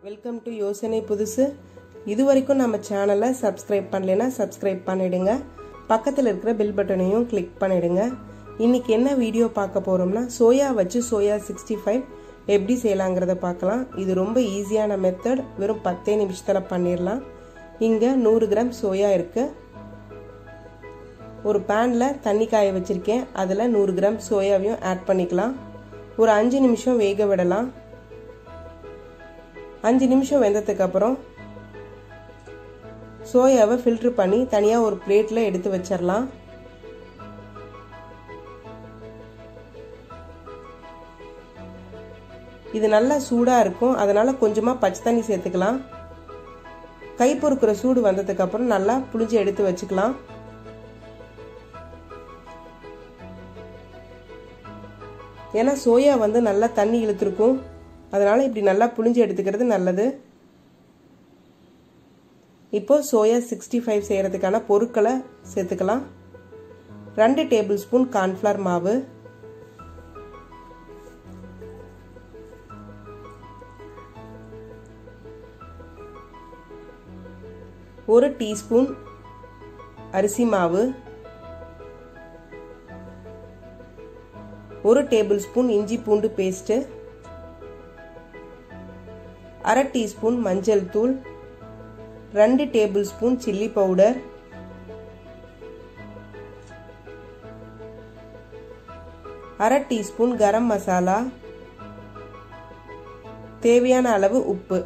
welcome to யோசனை புதுசு இது வரைக்கும் நம்ம சேனலை சப்ஸ்கிரைப் பண்ணலைன்னா சப்ஸ்கிரைப் பண்ணிடுங்க பக்கத்தில் இருக்கிற பெல் பட்டனையும் கிளிக் பண்ணிடுங்க இன்னைக்கு என்ன வீடியோ பார்க்க போகிறோம்னா சோயா வச்சு சோயா சிக்ஸ்டி ஃபைவ் எப்படி செய்யலாங்கிறத பார்க்கலாம் இது ரொம்ப ஈஸியான மெத்தட் வெறும் பத்தே நிமிஷத்தில் பண்ணிடலாம் இங்கே நூறு கிராம் சோயா இருக்குது ஒரு பேனில் தண்ணி காய வச்சுருக்கேன் அதில் நூறு கிராம் சோயாவையும் ஆட் பண்ணிக்கலாம் ஒரு அஞ்சு நிமிஷம் வேக விடலாம் அஞ்சு நிமிஷம் வெந்ததுக்கு அப்புறம் சோயாவை ஃபில்ட்ரு பண்ணி தனியாக ஒரு பிளேட்டில் எடுத்து வச்சிடலாம் இது நல்லா சூடாக இருக்கும் அதனால் கொஞ்சமாக பச்சை தண்ணி சேர்த்துக்கலாம் கை பொறுக்கிற சூடு வந்ததுக்கு அப்புறம் நல்லா புளிஞ்சு எடுத்து வச்சுக்கலாம் ஏன்னா சோயா வந்து நல்லா தண்ணி இழுத்துருக்கும் அதனால் இப்படி நல்லா புளிஞ்சு எடுத்துக்கிறது நல்லது இப்போ சோயா சிக்ஸ்டி ஃபைவ் செய்கிறதுக்கான பொருட்களை சேர்த்துக்கலாம் ரெண்டு டேபிள் ஸ்பூன் கார்ன்ஃப்ளவர் மாவு ஒரு டீஸ்பூன் அரிசி மாவு ஒரு டேபிள் ஸ்பூன் இஞ்சி பூண்டு பேஸ்ட்டு அரை டீஸ்பூன் மஞ்சள் தூள் ரெண்டு டேபிள் ஸ்பூன் சில்லி பவுடர் அரை டீஸ்பூன் கரம் மசாலா தேவையான அளவு உப்பு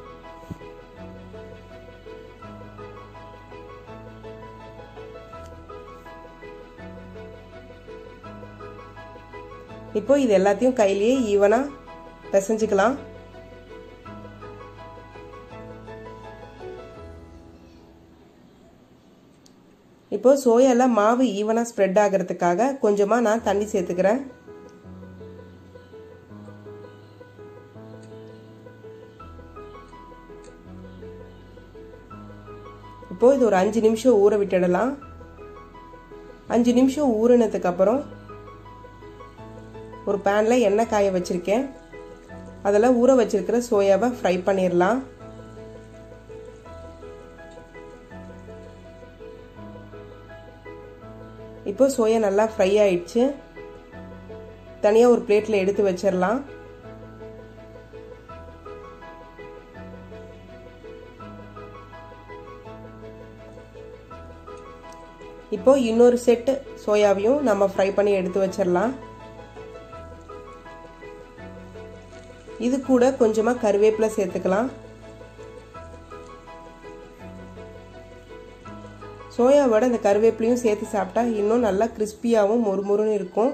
இப்போ இது எல்லாத்தையும் கையிலேயே ஈவனாக பிசைஞ்சுக்கலாம் இப்போ சோயாவில் மாவு ஈவனாக ஸ்ப்ரெட் ஆகிறதுக்காக கொஞ்சமாக நான் தண்ணி சேர்த்துக்கிறேன் இப்போ இது ஒரு அஞ்சு நிமிஷம் ஊற விட்டுடலாம் அஞ்சு நிமிஷம் ஊறினதுக்கு அப்புறம் ஒரு பேனில் எண்ணெய் காய வச்சுருக்கேன் அதில் ஊற வச்சிருக்கிற சோயாவை ஃப்ரை பண்ணிடலாம் இப்போ சோயா நல்லா ஃப்ரை ஆயிடுச்சு தனியாக ஒரு பிளேட்டில் எடுத்து வச்சிடலாம் இப்போ இன்னொரு செட்டு சோயாவையும் நம்ம ஃப்ரை பண்ணி எடுத்து வச்சிடலாம் இது கூட கொஞ்சமாக கருவேப்பிலை சேர்த்துக்கலாம் சோயாவோட இந்த கருவேப்பிலையும் சேர்த்து சாப்பிட்டா இன்னும் நல்லா கிறிஸ்பியாகவும் மொறுமொறுன்னு இருக்கும்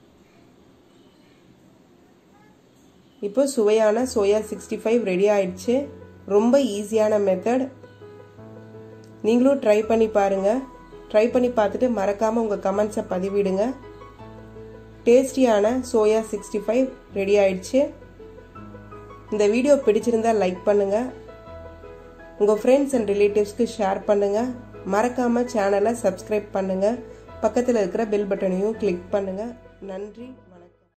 இப்போ சுவையான சோயா சிக்ஸ்டி ஃபைவ் ரெடி ஆயிடுச்சு ரொம்ப ஈஸியான மெத்தட் நீங்களும் ட்ரை பண்ணி பாருங்கள் ட்ரை பண்ணி பார்த்துட்டு மறக்காமல் உங்கள் கமெண்ட்ஸை பதிவிடுங்க டேஸ்டியான சோயா சிக்ஸ்டி ஃபைவ் ரெடி ஆயிடுச்சு இந்த வீடியோ பிடிச்சிருந்தா லைக் பண்ணுங்கள் உங்கள் ஃப்ரெண்ட்ஸ் அண்ட் ரிலேட்டிவ்ஸ்க்கு ஷேர் பண்ணுங்கள் மறக்காமல் சேனலை சப்ஸ்கிரைப் பண்ணுங்கள் பக்கத்தில் இருக்கிற பெல் பட்டனையும் கிளிக் பண்ணுங்கள் நன்றி